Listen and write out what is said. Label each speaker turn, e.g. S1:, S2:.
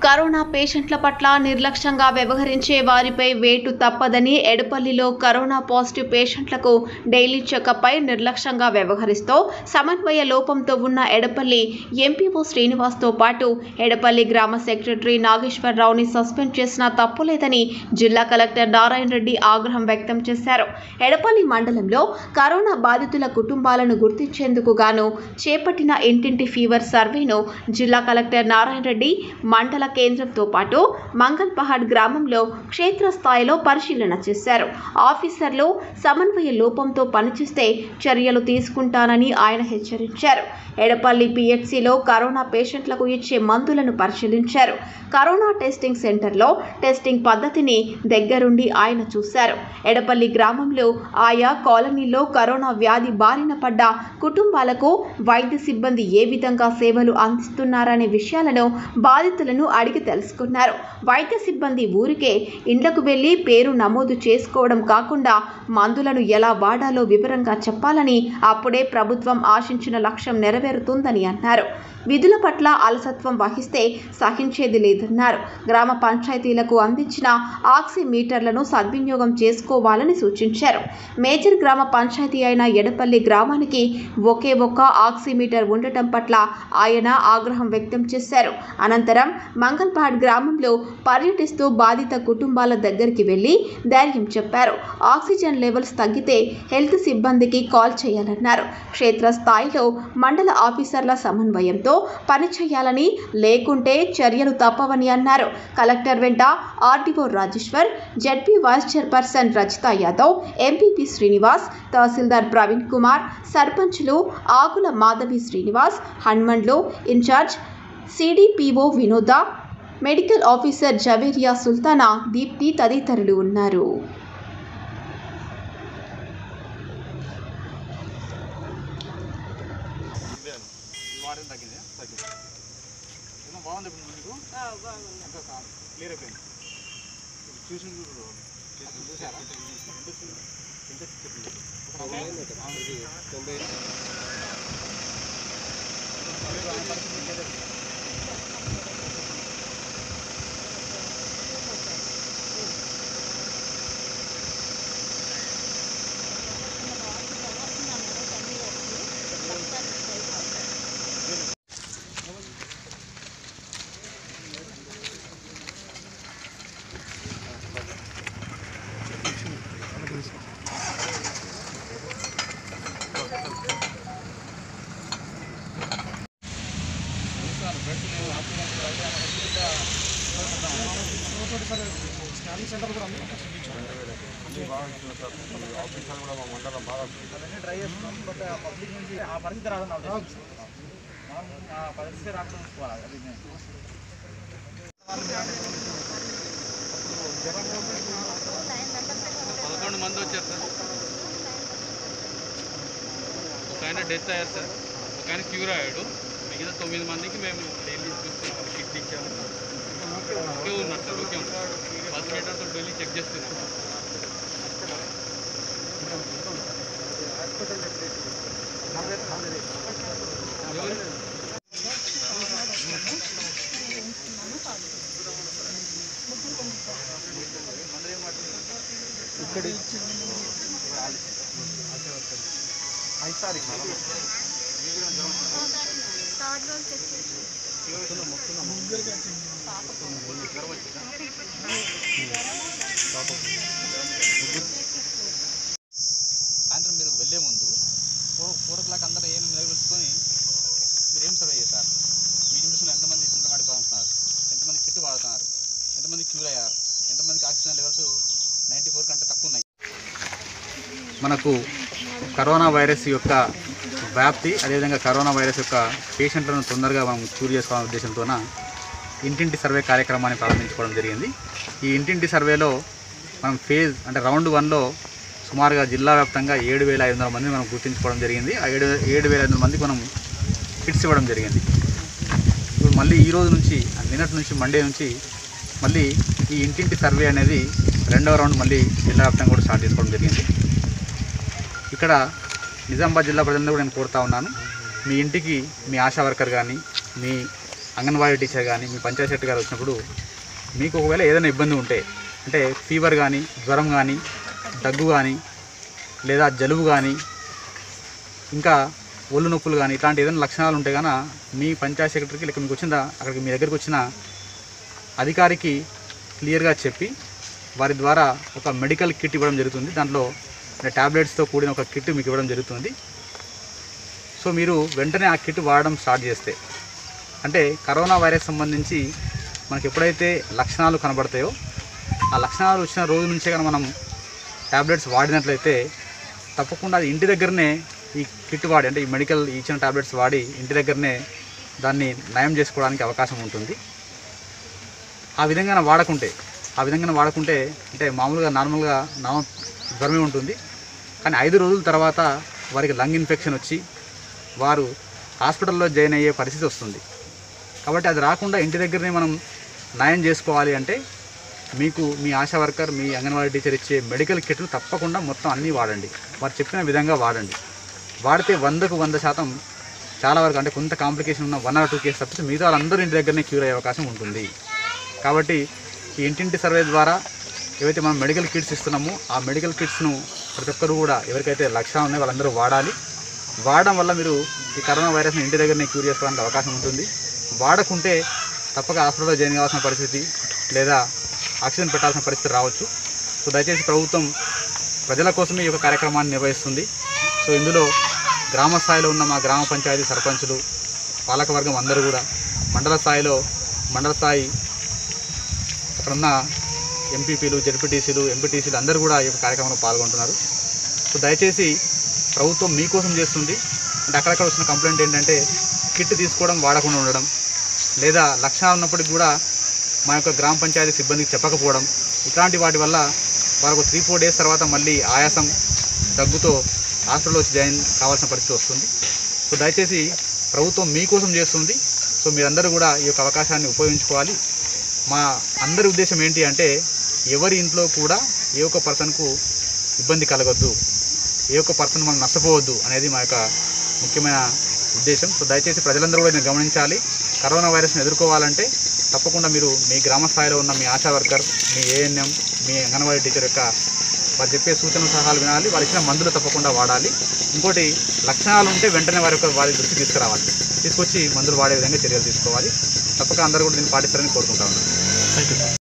S1: Corona పేషెంట్ల పట్ల నిర్లక్ష్యంగా వ్యవహరించే వారిపై వేటు తప్పదని ఎడపల్లిలో కరోనా పాజిటివ్ పేషెంట్లకు డైలీ చెకప్పై నిర్లక్ష్యంగా వ్యవహరిస్తూ సమన్వయ లోపంతో ఉన్న ఎడపల్లి ఎంపీఓ శ్రీనివాస్తో పాటు ఎడపల్లి గ్రామ సెక్రటరీ నాగేశ్వరరావుని సస్పెండ్ చేసినా తప్పులేదని జిల్లా కలెక్టర్ నారాయణ రెడ్డి ఆగ్రహం వ్యక్తం చేశారు ఎడపల్లి మండలంలో కరోనా బాధితుల కుటుంబాలను గుర్తించేందుకు గాను చేపట్టిన ఇంటింటి ఫీవర్ సర్వేను జిల్లా కలెక్టర్ నారాయణ రెడ్డి మండల కేంద్రంతో పాటు మంగల్ పహాడ్ గ్రామంలో క్షేత్రస్థాయిలో పరిశీలన చేశారు ఆఫీసర్లు సమన్వయ లోపంతో పనిచేస్తే చర్యలు తీసుకుంటానని ఆయన హెచ్చరించారు ఎడపల్లి పిహెచ్సిలో కరోనా పేషెంట్లకు ఇచ్చే మందులను పరిశీలించారు కరోనా టెస్టింగ్ సెంటర్లో టెస్టింగ్ పద్ధతిని దగ్గరుండి ఆయన చూశారు ఎడపల్లి గ్రామంలో ఆయా కాలనీలో కరోనా వ్యాధి బారిన పడ్డ కుటుంబాలకు వైద్య సిబ్బంది ఏ విధంగా సేవలు అందిస్తున్నారనే విషయాలను బాధితులను అడిగి తెలుసుకున్నారు వైద్య సిబ్బంది ఊరికే ఇండ్లకు వెళ్లి పేరు నమోదు చేసుకోవడం కాకుండా మందులను ఎలా వాడాలో వివరంగా చెప్పాలని అప్పుడే ప్రభుత్వం ఆశించిన లక్ష్యం నెరవేరుతుందని అన్నారు విధుల పట్ల అలసత్వం వహిస్తే సహించేది లేదన్నారు గ్రామ పంచాయతీలకు అందించిన ఆక్సిమీటర్లను సద్వినియోగం చేసుకోవాలని సూచించారు మేజర్ గ్రామ పంచాయతీ అయిన ఎడపల్లి గ్రామానికి ఒకే ఒక్క ఆక్సిమీటర్ ఉండటం పట్ల ఆయన ఆగ్రహం వ్యక్తం చేశారు అనంతరం మంగల్పాడ్ గ్రామంలో పర్యటిస్తూ బాధిత కుటుంబాల దగ్గరికి వెళ్లి ధైర్యం చెప్పారు ఆక్సిజన్ లెవెల్స్ తగ్గితే హెల్త్ సిబ్బందికి కాల్ చేయాలన్నారు క్షేత్రస్థాయిలో మండల ఆఫీసర్ల సమన్వయంతో పనిచేయాలని లేకుంటే చర్యలు తప్పవని అన్నారు కలెక్టర్ వెంట RDO Rajeshwar ZP vice chairperson Rajitha Yadav MPP Srinivas tahsildar Praveen Kumar సర్పంచ్లు ఆకుల మాధవి శ్రీనివాస్ హన్మండ్లో incharge CDPO Vinoda medical officer Javeria Sultana Deepthi తదితరులు ఉన్నారు
S2: వాడడం తగ్గింది తగ్గింది ఏమో బాగుంది ఇప్పుడు మీకు అంతా క్లియర్ అయిపోయింది చూసి చూసారా ఎంత చెప్పింది ట్రై చేస్తున్నాం బట్ పబ్లిక్ నుంచి ఆ పరిస్థితి రాదు నాకు తెలిసి. మనం ఆ పరిస్థితి రాకుండా చూసుకోవాలి అది నేను
S3: పదకొండు మంది వచ్చారు సార్ ఒక ఆయన డెత్ అయ్యారు సార్ ఒక ఆయన క్యూర్ అయ్యాడు మిగతా తొమ్మిది మందికి మేము డైలీ చూస్తున్నాం కిట్ ఇచ్చాము ఓకే ఉన్నారు సార్ ఓకే ఉన్నారు ఫస్ట్ మీటర్తో డైలీ చెక్ చేస్తున్నాం ఎవరు
S2: ఐదు తారీఖు మేడం సాయంత్రం మీరు వెళ్ళే ముందు ఫోర్ ఫోర్ ఓ క్లాక్ అందరూ ఏం నిలబెట్టుకొని మీరు ఏం సర్వే చేశారు మీ నిమిషంలో ఎంతమంది సింటమాటిక్ భావిస్తున్నారు ఎంతమంది కిట్ వాడుతున్నారు ఎంతమంది క్యూర్ అయ్యారు ఎంతమందికి ఆక్సిజన్ లెవెల్స్ నైంటీ ఫోర్ కంటే తక్కువ ఉన్నాయి మనకు కరోనా వైరస్ యొక్క వ్యాప్తి అదేవిధంగా కరోనా వైరస్ యొక్క పేషెంట్లను తొందరగా మనం క్యూర్ చేసుకోవాలనే ఉద్దేశంతోన ఇంటింటి సర్వే కార్యక్రమాన్ని ప్రారంభించుకోవడం జరిగింది ఈ ఇంటింటి సర్వేలో మనం ఫేజ్ అంటే రౌండ్ వన్లో సుమారుగా జిల్లా వ్యాప్తంగా ఏడు వేల ఐదు వందల మందిని మనం గుర్తించుకోవడం జరిగింది ఆ ఏడు ఏడు వేల ఐదు వందల మందికి మనం కిట్స్ ఇవ్వడం జరిగింది ఇప్పుడు మళ్ళీ ఈ రోజు నుంచి నిన్నటి నుంచి మండే నుంచి మళ్ళీ ఈ ఇంటింటి సర్వే అనేది రెండవ రౌండ్ మళ్ళీ జిల్లా వ్యాప్తంగా కూడా స్టార్ట్ చేసుకోవడం జరిగింది ఇక్కడ నిజామాబాద్ జిల్లా ప్రజలందరూ కూడా నేను కోరుతా ఉన్నాను మీ ఇంటికి మీ ఆశా వర్కర్ కానీ మీ అంగన్వాడీ టీచర్ కానీ మీ పంచాయతీ సెక్రటరీ గారు వచ్చినప్పుడు మీకు ఒకవేళ ఏదైనా ఇబ్బంది ఉంటే అంటే ఫీవర్ కానీ జ్వరం కానీ దగ్గు కానీ లేదా జలుబు కానీ ఇంకా ఒళ్ళు నొప్పులు కానీ ఇట్లాంటి ఏదైనా లక్షణాలు ఉంటే కనుక మీ పంచాయతీ సెక్రటరీకి లేక మీకు వచ్చిందా అక్కడికి మీ దగ్గరికి వచ్చిన అధికారికి క్లియర్గా చెప్పి వారి ద్వారా ఒక మెడికల్ కిట్ ఇవ్వడం జరుగుతుంది దాంట్లో ట్యాబ్లెట్స్తో కూడిన ఒక కిట్ మీకు ఇవ్వడం జరుగుతుంది సో మీరు వెంటనే ఆ కిట్ వాడడం స్టార్ట్ చేస్తే అంటే కరోనా వైరస్ సంబంధించి మనకి ఎప్పుడైతే లక్షణాలు కనబడతాయో ఆ లక్షణాలు వచ్చిన రోజు నుంచే కనుక మనం ట్యాబ్లెట్స్ వాడినట్లయితే తప్పకుండా అది ఇంటి దగ్గరనే ఈ కిట్ వాడి అంటే ఈ మెడికల్ ఇచ్చిన ట్యాబ్లెట్స్ వాడి ఇంటి దగ్గరనే దాన్ని నయం చేసుకోవడానికి అవకాశం ఉంటుంది ఆ విధంగా వాడకుంటే ఆ విధంగా వాడకుంటే అంటే మామూలుగా నార్మల్గా నామ జ్వరమే ఉంటుంది కానీ ఐదు రోజుల తర్వాత వారికి లంగ్ ఇన్ఫెక్షన్ వచ్చి వారు హాస్పిటల్లో జాయిన్ అయ్యే పరిస్థితి వస్తుంది కాబట్టి అది రాకుండా ఇంటి దగ్గరనే మనం నయం చేసుకోవాలి అంటే మీకు మీ ఆశా వర్కర్ మీ అంగన్వాడీ టీచర్ ఇచ్చే మెడికల్ కిట్లు తప్పకుండా మొత్తం అన్నీ వాడండి వారు చెప్పిన విధంగా వాడండి వాడితే వందకు వంద శాతం చాలా వరకు అంటే కొంత కాంప్లికేషన్ ఉన్న వన్ ఆర్ టూ కేసు తప్పితే మిగతా వాళ్ళందరూ ఇంటి దగ్గరనే క్యూర్ అయ్యే అవకాశం ఉంటుంది కాబట్టి ఈ ఇంటింటి సర్వే ద్వారా ఏవైతే మనం మెడికల్ కిట్స్ ఇస్తున్నామో ఆ మెడికల్ కిట్స్ను ప్రతి ఒక్కరు కూడా ఎవరికైతే లక్ష్యాలు ఉన్నాయో వాళ్ళందరూ వాడాలి వాడడం వల్ల మీరు ఈ కరోనా వైరస్ని ఇంటి దగ్గరనే క్యూర్ చేసుకోవడానికి అవకాశం ఉంటుంది వాడకుంటే తప్పక హాస్పిటల్లో జాయిన్ కావాల్సిన పరిస్థితి లేదా ఆక్సిజన్ పెట్టాల్సిన పరిస్థితి రావచ్చు సో దయచేసి ప్రభుత్వం ప్రజల కోసమే ఈ యొక్క కార్యక్రమాన్ని నిర్వహిస్తుంది సో ఇందులో గ్రామ స్థాయిలో ఉన్న మా గ్రామ పంచాయతీ సర్పంచులు పాలకవర్గం అందరూ కూడా మండల స్థాయిలో మండల స్థాయి అక్కడున్న ఎంపీపీలు జడ్పీటీసీలు ఎంపీటీసీలు అందరూ కూడా ఈ యొక్క కార్యక్రమంలో పాల్గొంటున్నారు సో దయచేసి ప్రభుత్వం మీకోసం చేస్తుంది అంటే అక్కడక్కడ వచ్చిన కంప్లైంట్ ఏంటంటే కిట్ తీసుకోవడం వాడకుండా ఉండడం లేదా లక్షణాలు ఉన్నప్పటికీ కూడా మా యొక్క గ్రామ పంచాయతీ సిబ్బందికి చెప్పకపోవడం ఇట్లాంటి వాటి వల్ల వారు ఒక త్రీ ఫోర్ డేస్ తర్వాత మళ్ళీ ఆయాసం దగ్గుతో హాస్పిటల్లో వచ్చి జాయిన్ కావాల్సిన పరిస్థితి వస్తుంది సో దయచేసి ప్రభుత్వం మీకోసం చేస్తుంది సో మీరందరూ కూడా ఈ యొక్క అవకాశాన్ని ఉపయోగించుకోవాలి మా అందరి ఉద్దేశం ఏంటి అంటే ఎవరి ఇంట్లో కూడా ఏ ఒక్క పర్సన్కు ఇబ్బంది కలగొద్దు ఏ ఒక్క పర్సన్ మనం నష్టపోవద్దు అనేది మా యొక్క ముఖ్యమైన ఉద్దేశం సో దయచేసి ప్రజలందరూ కూడా దీన్ని గమనించాలి కరోనా వైరస్ని ఎదుర్కోవాలంటే తప్పకుండా మీరు మీ గ్రామ స్థాయిలో ఉన్న మీ ఆశా వర్కర్ మీ ఏఎన్ఎం మీ అంగన్వాడీ టీచర్ యొక్క వారు చెప్పే సూచనలు సలహాలు వినాలి వారు ఇచ్చిన మందులు తప్పకుండా వాడాలి ఇంకోటి లక్షణాలు ఉంటే వెంటనే వారి యొక్క వారి దృష్టికి తీసుకురావాలి తీసుకొచ్చి మందులు వాడే విధంగా చర్యలు తీసుకోవాలి తప్పక అందరూ కూడా దీన్ని పాటిస్తారని కోరుకుంటా ఉన్నాను